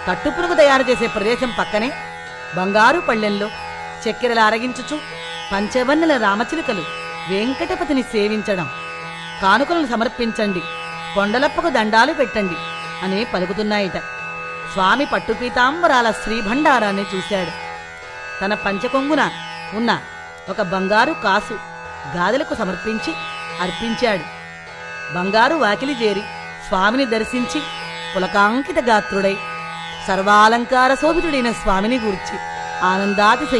కట్టుపునుగు తయారు చేసే ప్రదేశం పక్కనే బంగారు పళ్ళెంలో చక్కెరలు అరగించుచు పంచవన్నెల రామచిలుకలు వెంకటపతిని సేవించడం కానుకలను సమర్పించండి కొండలప్పకు దండాలు పెట్టండి అని పలుకుతున్నాయిట స్వామి పట్టుపీతాంబరాల శ్రీభండారాన్ని చూశాడు తన పంచకొంగున ఉన్న ఒక బంగారు కాసు గాదెలకు సమర్పించి అర్పించాడు బంగారు వాకిలి చేరి స్వామిని దర్శించి పులకాంకిత గాత్రుడై సర్వాలంకార శోభితుడైన స్వామిని గూర్చి ఆనందాతిశయ